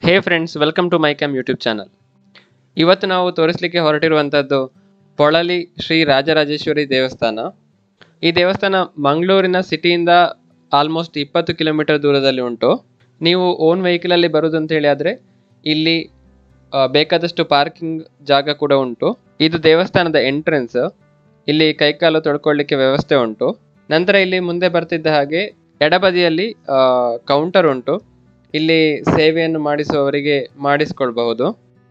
hey friends welcome to my cam YouTube channel ಇವತ್ತು ನಾವು ತೋರಿಸಲಿಕ್ಕೆ ಹೊರಟಿರುವಂಥದ್ದು ಪೊಳಲಿ ಶ್ರೀ ರಾಜರಾಜೇಶ್ವರಿ ದೇವಸ್ಥಾನ ಈ ದೇವಸ್ಥಾನ ಮಂಗಳೂರಿನ ಸಿಟಿಯಿಂದ ಆಲ್ಮೋಸ್ಟ್ ಇಪ್ಪತ್ತು ಕಿಲೋಮೀಟರ್ ದೂರದಲ್ಲಿ ಉಂಟು ನೀವು ಓನ್ ವೆಹಿಕಲಲ್ಲಿ ಬರೋದು ಅಂತ ಹೇಳಿ ಆದರೆ ಇಲ್ಲಿ ಆ, ಬೇಕಾದಷ್ಟು ಪಾರ್ಕಿಂಗ್ ಜಾಗ ಕೂಡ ಉಂಟು ಇದು ದೇವಸ್ಥಾನದ ಎಂಟ್ರೆನ್ಸ್ ಇಲ್ಲಿ ಕೈಕಾಲು ತೊಳ್ಕೊಳ್ಳಿಕ್ಕೆ ವ್ಯವಸ್ಥೆ ಉಂಟು ನಂತರ ಇಲ್ಲಿ ಮುಂದೆ ಬರ್ತಿದ್ದ ಹಾಗೆ ಎಡಬದಿಯಲ್ಲಿ ಕೌಂಟರ್ ಉಂಟು ಇಲ್ಲಿ ಸೇವೆಯನ್ನು ಮಾಡಿಸುವವರಿಗೆ ಮಾಡಿಸ್ಕೊಳ್ಬಹುದು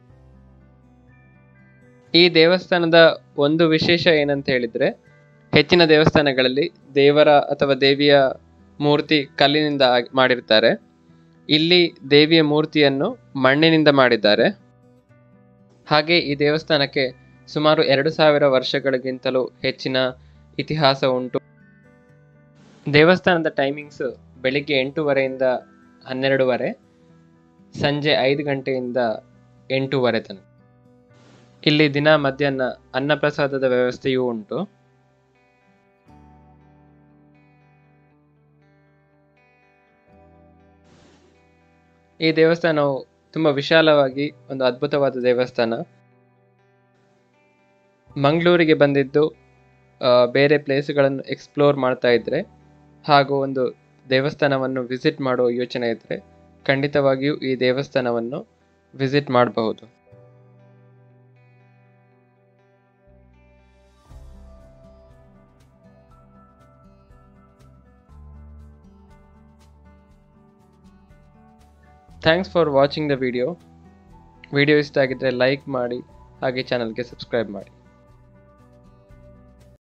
ಈ ದೇವಸ್ಥಾನದ ಒಂದು ವಿಶೇಷ ಏನಂತ ಹೇಳಿದ್ರೆ ಹೆಚ್ಚಿನ ದೇವಸ್ಥಾನಗಳಲ್ಲಿ ದೇವರ ಅಥವಾ ದೇವಿಯ ಮೂರ್ತಿ ಕಲ್ಲಿನಿಂದ ಆಗ್- ಮಾಡಿರ್ತಾರೆ ಇಲ್ಲಿ ದೇವಿಯ ಮೂರ್ತಿಯನ್ನು ಮಣ್ಣಿನಿಂದ ಮಾಡಿದ್ದಾರೆ ಹಾಗೆ ಈ ದೇವಸ್ಥಾನಕ್ಕೆ ಸುಮಾರು ಎರಡು ಸಾವಿರ ವರ್ಷಗಳಿಗಿಂತಲೂ ಹೆಚ್ಚಿನ ಇತಿಹಾಸ ಉಂಟು ದೇವಸ್ಥಾನದ ಟೈಮಿಂಗ್ಸ್ ಬೆಳಿಗ್ಗೆ ಎಂಟೂವರೆಯಿಂದ ಹನ್ನೆರಡೂವರೆ ಸಂಜೆ ಐದು ಗಂಟೆಯಿಂದ ಎಂಟೂವರೆ ತನಕ ಇಲ್ಲಿ ದಿನ ಮಧ್ಯಾಹ್ನ ಅನ್ನಪ್ರಸಾದದ ವ್ಯವಸ್ಥೆಯೂ ಉಂಟು ಈ ದೇವಸ್ಥಾನವು ತುಂಬ ವಿಶಾಲವಾಗಿ ಒಂದು ಅದ್ಭುತವಾದ ದೇವಸ್ಥಾನ ಮಂಗಳೂರಿಗೆ ಬಂದಿದ್ದು ಆ, ಬೇರೆ ಪ್ಲೇಸ್ಗಳನ್ನು ಎಕ್ಸ್ಪ್ಲೋರ್ ಮಾಡ್ತಾ ಇದ್ರೆ ಹಾಗೂ ಒಂದು ದೇವಸ್ಥಾನವನ್ನು ವಿಸಿಟ್ ಮಾಡುವ ಯೋಚನೆ ಇದ್ದರೆ ಖಂಡಿತವಾಗಿಯೂ ಈ ದೇವಸ್ಥಾನವನ್ನು ವಿಸಿಟ್ ಮಾಡಬಹುದು thanks for watching the video video ಇಷ್ಟ ಆಗಿದ್ದರೆ ಲೈಕ್ ಮಾಡಿ ಹಾಗೆ ಚಾನಲ್ಗೆ ಸಬ್ಸ್ಕ್ರೈಬ್ ಮಾಡಿ